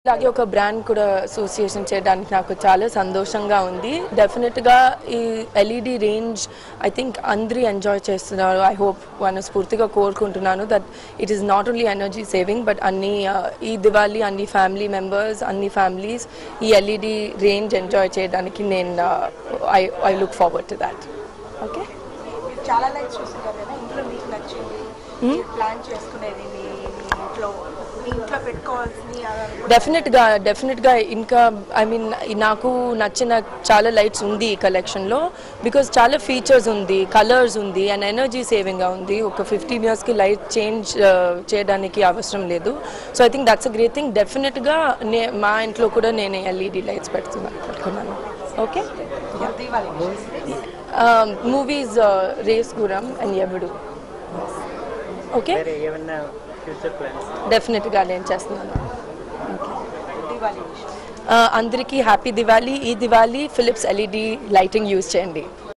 అలాగే ఒక బ్రాండ్ కూడా అసోసియేషన్ చేయడానికి నాకు చాలా సంతోషంగా ఉంది డెఫినెట్గా ఈ ఎల్ఈడి రేంజ్ ఐ థింక్ అందరూ ఎంజాయ్ చేస్తున్నారు ఐ హోప్ మనస్ఫూర్తిగా కోరుకుంటున్నాను that it is not only energy saving but అన్ని uh, ఈ దివాళీ అన్ని ఫ్యామిలీ మెంబర్స్ అన్ని ఫ్యామిలీస్ ఈ ఎల్ఈడి రేంజ్ ఎంజాయ్ చేయడానికి నేను I I look forward to that okay చాలా లైక్స్ చూస్తున్నారు కదా ఇంట్లో మీకు నచ్చింది ప్లాన్ చేసుకునేది మీ మీ ఇంట్లో మీ ఇంట్లో పెట్టుకోవాల్సింది అదనుకో- డెఫినెట్గా డెఫినెట్గా ఇంకా ఐ మీన్ నాకు నచ్చిన చాలా లైట్స్ ఉంది ఈ కలెక్షన్లో బికాజ్ చాలా ఫీచర్స్ ఉంది కలర్స్ ఉంది అండ్ ఎనర్జీ సేవింగ్గా ఉంది ఒక ఫిఫ్టీన్ ఇయర్స్కి లైట్ చేంజ్ చేయడానికి అవసరం లేదు so I think that's a great thing డెఫినెట్గా నే మా ఇంట్లో కూడా నేను ఎల్ఈడి లైట్స్ పెడుతున్నాను పెట్టుకున్నాను okay Diwali movies Race Gurram and Evadu okay వేరే ఏమన్నా ఫ్యూచర్ ప్లాన్స్ డెఫినెట్గా నేను చేస్తున్నాను దీవాలి విషయం అందరికీ హ్యాపీ దివాళీ ఈ Diwali Philips LED lighting use చేయండి